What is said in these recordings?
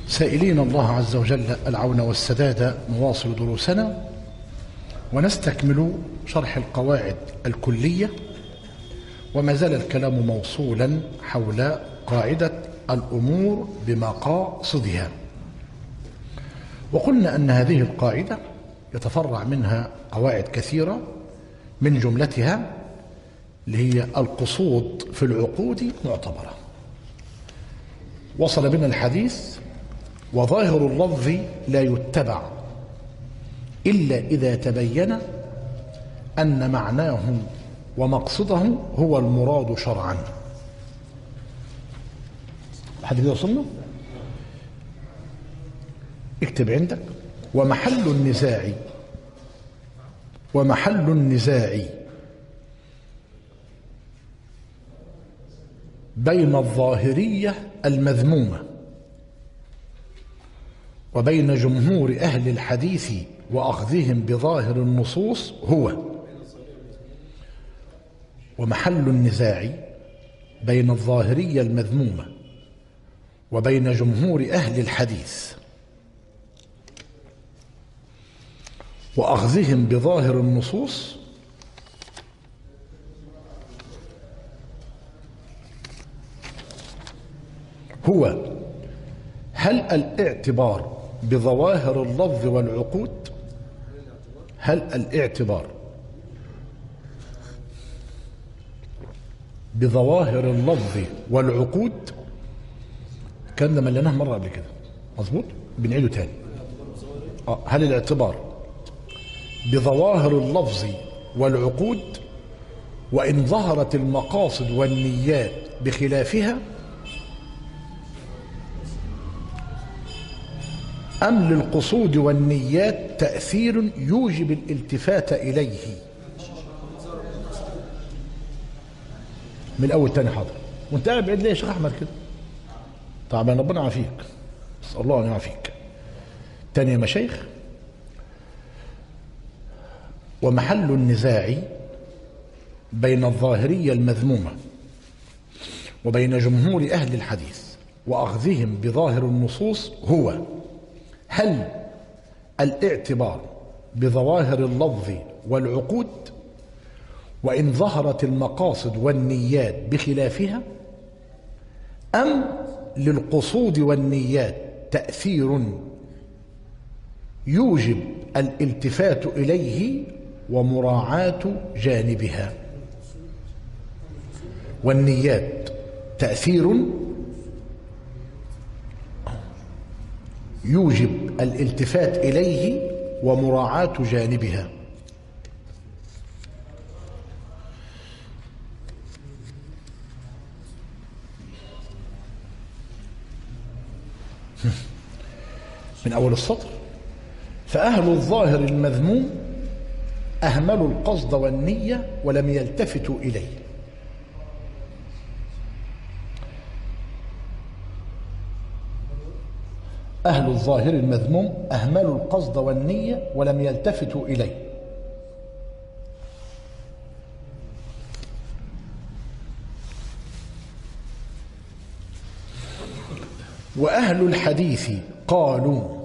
سائلين الله عز وجل العون والسداد نواصل دروسنا ونستكمل شرح القواعد الكلية وما زال الكلام موصولا حول قاعدة الأمور بمقاصدها وقلنا أن هذه القاعدة يتفرع منها قواعد كثيرة من جملتها اللي هي القصود في العقود معتبرة وصل بنا الحديث وظاهر اللفظ لا يتبع إلا إذا تبين أن معناه ومقصده هو المراد شرعا حد كده وصلنا اكتب عندك ومحل النزاع ومحل النزاع بين الظاهرية المذمومة وبين جمهور أهل الحديث وأخذهم بظاهر النصوص هو ومحل النزاع بين الظاهرية المذمومة وبين جمهور أهل الحديث وأخذهم بظاهر النصوص هو هل الاعتبار بظواهر اللفظ والعقود هل الاعتبار بظواهر اللفظ والعقود كان ده مليناه مره قبل كده مظبوط بنعيده تاني آه. هل الاعتبار بظواهر اللفظ والعقود وان ظهرت المقاصد والنيات بخلافها أم للقصود والنيات تأثير يوجب الالتفات إليه من الأول تاني حاضر وانت قاعد بعيد ليه يا شيخ أحمد كده طبعا ربنا يعافيك نسأل الله أن يعافيك تاني يا مشايخ ومحل النزاع بين الظاهرية المذمومة وبين جمهور أهل الحديث وأخذهم بظاهر النصوص هو هل الاعتبار بظواهر اللفظ والعقود وإن ظهرت المقاصد والنيات بخلافها أم للقصود والنيات تأثير يوجب الالتفات إليه ومراعاة جانبها والنيات تأثير يوجب الالتفات إليه ومراعاة جانبها من أول السطر فأهل الظاهر المذموم أهملوا القصد والنية ولم يلتفتوا إليه أهل الظاهر المذموم أهملوا القصد والنية ولم يلتفتوا إليه وأهل الحديث قالوا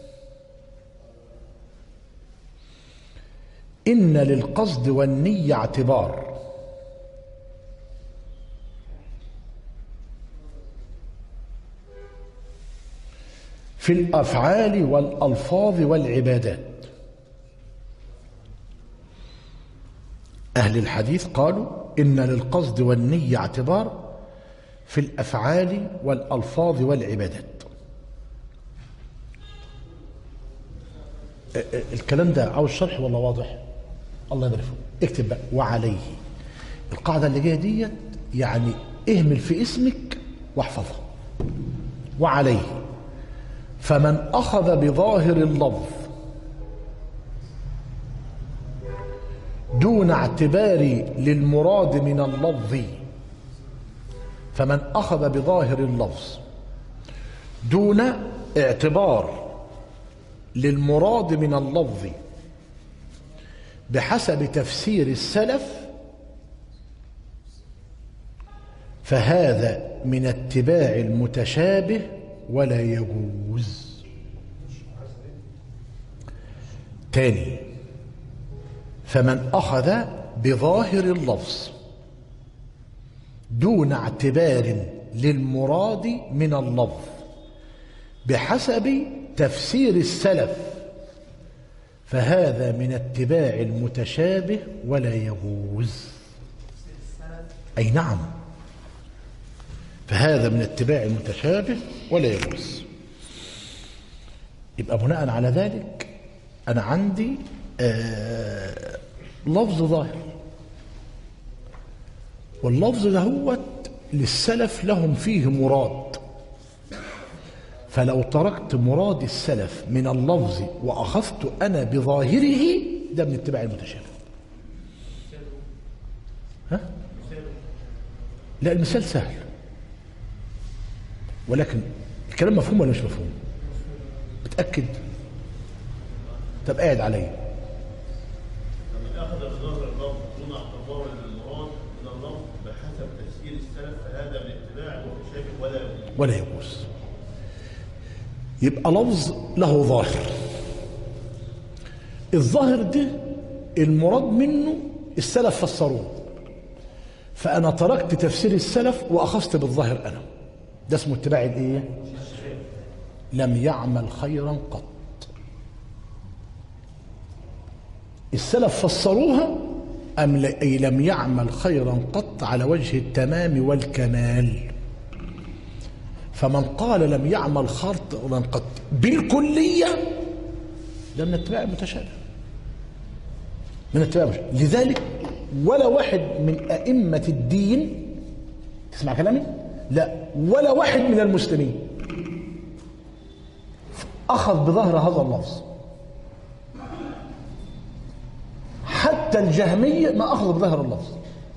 إن للقصد والنية اعتبار في الافعال والالفاظ والعبادات اهل الحديث قالوا ان للقصد والنيه اعتبار في الافعال والالفاظ والعبادات الكلام ده عاوز شرح ولا واضح الله يبارك فيك اكتب بقى وعليه القاعده اللي جايه ديت يعني اهمل في اسمك واحفظها وعليه فمن أخذ بظاهر اللفظ دون اعتبار للمراد من اللفظ فمن أخذ بظاهر اللفظ دون اعتبار للمراد من اللفظ بحسب تفسير السلف فهذا من اتباع المتشابه ولا يجوز تاني فمن أخذ بظاهر اللفظ دون اعتبار للمراد من اللفظ بحسب تفسير السلف فهذا من اتباع المتشابه ولا يجوز أي نعم فهذا من اتباع المتشابه ولا يجوز يبقى بناء على ذلك أنا عندي آه لفظ ظاهر واللفظ دهوت للسلف لهم فيه مراد فلو تركت مراد السلف من اللفظ وأخذت أنا بظاهره ده من اتباع المتشابه ها؟ لا المثال سهل ولكن الكلام مفهوم ولا مش مفهوم بتأكد طب قاعد عليا فمن أخذ بظاهر اللفظ دون اعتبار المراد من اللفظ بحسب تفسير السلف فهذا من اتباع المتشابه ولا يجوز. ولا يجوز يبقى لفظ له ظاهر الظاهر ده المراد منه السلف فسروه فأنا تركت تفسير السلف وأخذت بالظاهر أنا ده اسمه اتباع الإيه؟ لم يعمل خيرا قط السلف فسروها أم ل- أي لم يعمل خيرا قط على وجه التمام والكمال فمن قال لم يعمل خيرا قط بالكلية ده من اتباع المتشابه من اتباع المتشابه لذلك ولا واحد من أئمة الدين تسمع كلامي؟ لا ولا واحد من المسلمين أخذ بظهر هذا اللفظ حتى الجهمية ما أخذ بظهر اللفظ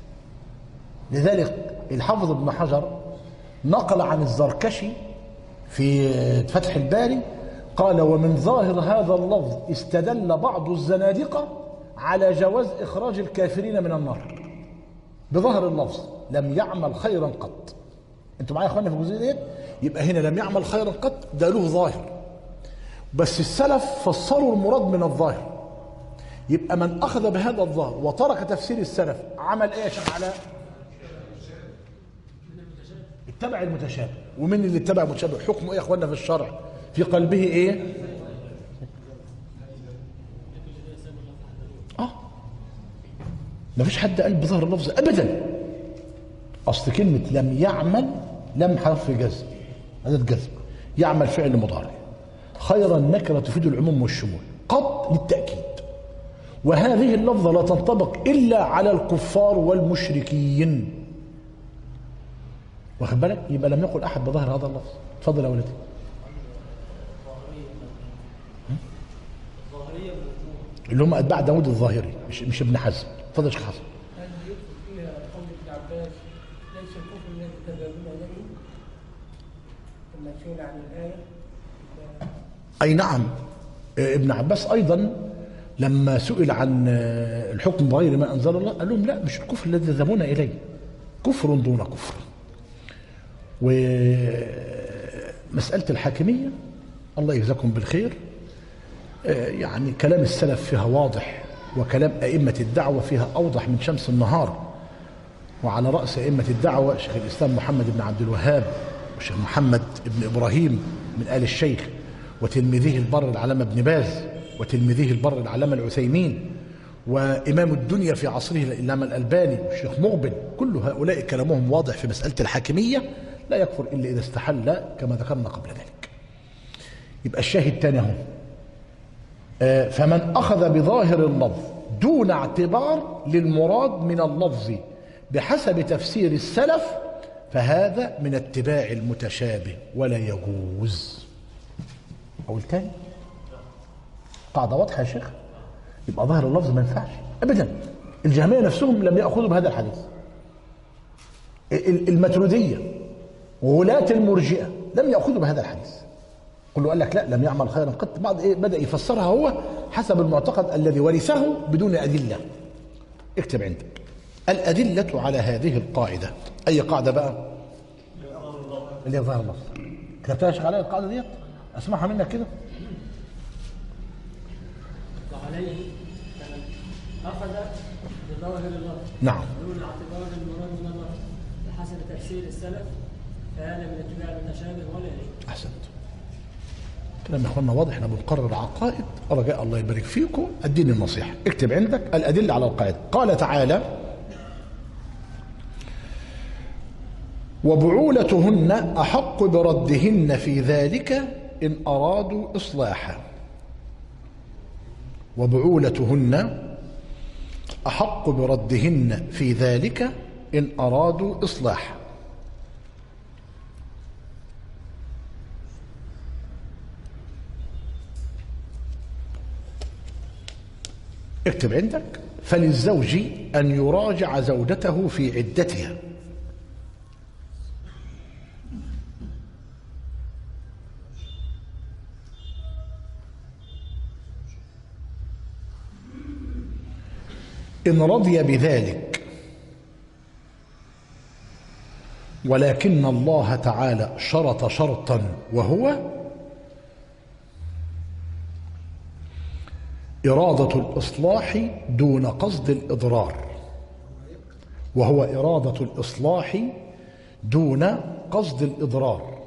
لذلك الحافظ ابن حجر نقل عن الزركشي في فتح الباري قال ومن ظاهر هذا اللفظ استدل بعض الزنادقة على جواز إخراج الكافرين من النار بظهر اللفظ لم يعمل خيرا قط انتوا معايا يا اخوانا في الجزئيه ديت يبقى هنا لم يعمل خيرا قط ده له ظاهر بس السلف فسروا المراد من الظاهر يبقى من اخذ بهذا الظاهر وترك تفسير السلف عمل ايه يا شيخ علاء اتبع المتشابه ومن اللي اتبع المتشابه حكمه ايه يا اخوانا في الشرع في قلبه ايه اه ما فيش حد قال بظهر اللفظ ابدا اصل كلمه لم يعمل لم حرف جزم هذا جزم يعمل فعل مضارع خيرا نكره تفيد العموم والشمول قط للتاكيد وهذه اللفظه لا تنطبق الا على الكفار والمشركين واخد بالك يبقى لم يقل احد بظهر هذا اللفظ اتفضل يا ولدي اللي هم اتباع داود الظاهري مش مش ابن حزم اتفضل يا شيخ حسن هل يدخل فيها قول ابن عباس ليس الكفر الذي تبادلون اليه المسؤول عن الايه أي نعم آه، ابن عباس أيضا لما سئل عن آه، الحكم بغير ما أنزل الله قال لهم لا مش الكفر الذي تذهبون إليه كفر دون كفر ومسألة الحاكمية الله يجزاكم بالخير آه، يعني كلام السلف فيها واضح وكلام أئمة الدعوة فيها أوضح من شمس النهار وعلى رأس أئمة الدعوة شيخ الإسلام محمد بن عبد الوهاب والشيخ محمد بن إبراهيم من آل الشيخ وتلميذه البر العلامة ابن باز وتلميذه البر العلامة العثيمين وإمام الدنيا في عصره الإمام الألباني والشيخ مقبل كل هؤلاء كلامهم واضح في مسألة الحاكمية لا يكفر إلا إذا استحل كما ذكرنا قبل ذلك يبقى الشاهد تاني اهو آه، فمن أخذ بظاهر اللفظ دون اعتبار للمراد من اللفظ بحسب تفسير السلف فهذا من اتباع المتشابه ولا يجوز أقول تاني قاعدة واضحة يا شيخ يبقى ظاهر اللفظ ما ينفعش أبدا الجهمية نفسهم لم يأخذوا بهذا الحديث ال- الماتريدية وولاة المرجئة لم يأخذوا بهذا الحديث كله قال لك لا لم يعمل خيرا قط بعد ايه بدا يفسرها هو حسب المعتقد الذي ورثه بدون ادله اكتب عندك الادله على هذه القاعده اي قاعده بقى اللي هي ظاهر اللفظ كتبتها يا شيخ علاء القاعده ديت اسمعها منك كده عليه يعني أخذ بظاهر اللفظ نعم دون اعتبار المراد من اللفظ بحسب تفسير السلف فهذا من اتباع المتشابه ولا يجوز احسنت كلام يا اخوانا واضح احنا بنقرر عقائد رجاء الله يبارك فيكم اديني النصيحه اكتب عندك الادله على القاعده قال تعالى وبعولتهن احق بردهن في ذلك ان ارادوا اصلاحا وبعولتهن احق بردهن في ذلك ان ارادوا اصلاحا اكتب عندك فللزوج أن يراجع زوجته في عدتها إن رضي بذلك ولكن الله تعالى شرط شرطا وهو إرادة الإصلاح دون قصد الإضرار وهو إرادة الإصلاح دون قصد الإضرار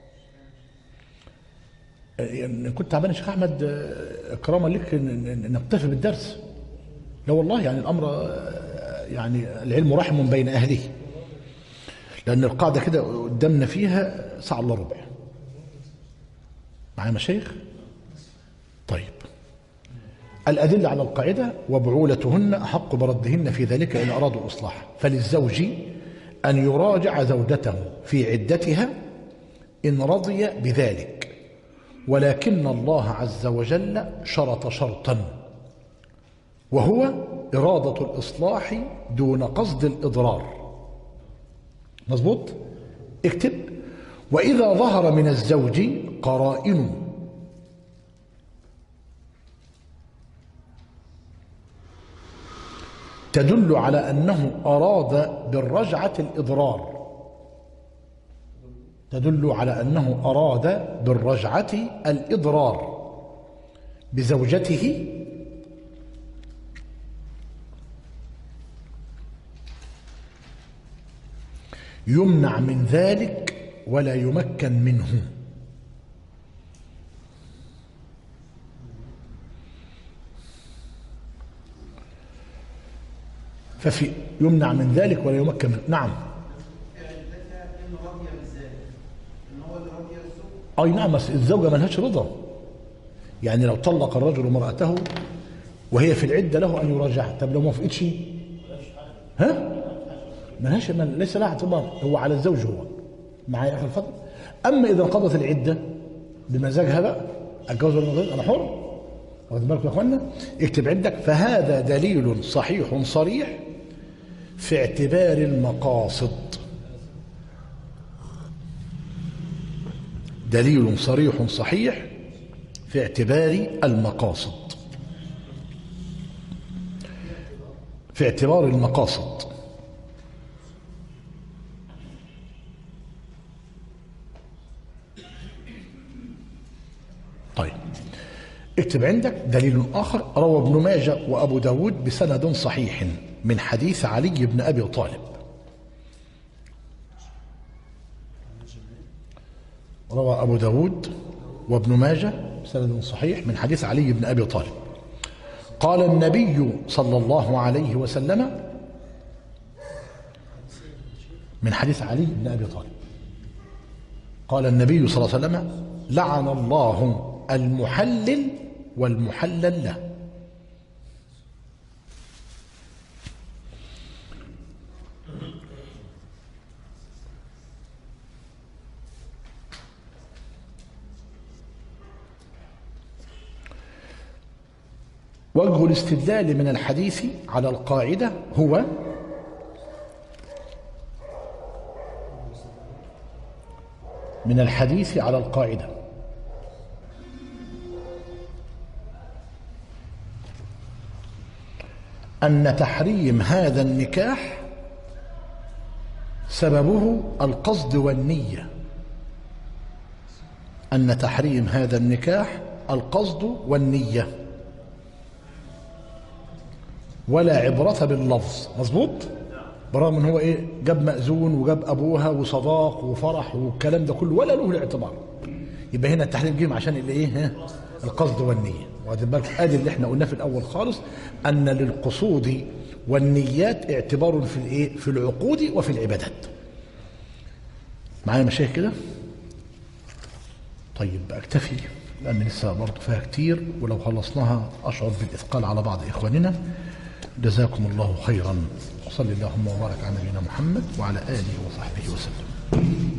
يعني كنت تعبان يا شيخ أحمد آه، إكراما لك ن- ن- نكتفي بالدرس لا والله يعني الأمر آه، يعني العلم رحم بين أهله لأن القاعدة كده قدامنا فيها ساعة إلا ربع معايا مشايخ طيب الأدلة على القاعدة وبعولتهن أحق بردهن في ذلك إن أرادوا إصلاحا فللزوج أن يراجع زوجته في عدتها إن رضي بذلك ولكن الله عز وجل شرط شرطا وهو إرادة الإصلاح دون قصد الإضرار مظبوط اكتب وإذا ظهر من الزوج قرائن تدل على أنه أراد بالرجعة الإضرار تدل على أنه أراد بالرجعة الإضرار بزوجته يمنع من ذلك ولا يمكن منه ففي يمنع من ذلك ولا يمكن منه نعم ان رضي بالذات ان هو اللي رضي الزوج اي نعم بس الزوجه ملهاش رضا يعني لو طلق الرجل امراته وهي في العده له ان يراجعها طب لو ما وافقتش ها ملهاش مل... ليس لها اعتبار هو على الزوج هو معايا اخر الفضل اما اذا انقضت العده بمزاجها بقى اتجوز ولا ما أتجوز؟ انا حر واخد بالكم يا اخوانا اكتب عندك فهذا دليل صحيح صريح في اعتبار المقاصد دليل صريح صحيح في اعتبار المقاصد في اعتبار المقاصد طيب اكتب عندك دليل آخر روى ابن ماجه وأبو داود بسند صحيح من حديث علي بن أبي طالب روى أبو داود وابن ماجه بسند صحيح من حديث علي بن أبي طالب قال النبي صلى الله عليه وسلم من حديث علي بن أبي طالب قال النبي صلى الله عليه وسلم لعن الله المحلل والمحلل له وجه الاستدلال من الحديث على القاعدة هو من الحديث على القاعدة أن تحريم هذا النكاح سببه القصد والنية أن تحريم هذا النكاح القصد والنية ولا عبرة باللفظ مظبوط برغم ان هو ايه جاب مأذون وجاب ابوها وصداق وفرح والكلام ده كله ولا له الاعتبار يبقى هنا التحريم جه عشان الايه ها القصد والنية واخدين بالكم ادي اللي احنا قلناه في الاول خالص ان للقصود والنيات اعتبار في الايه في العقود وفي العبادات معايا مشايخ كده طيب اكتفي لان لسه برضه فيها كتير ولو خلصناها اشعر بالاثقال على بعض اخواننا جزاكم الله خيرا وصلي اللهم وبارك على نبينا محمد وعلى اله وصحبه وسلم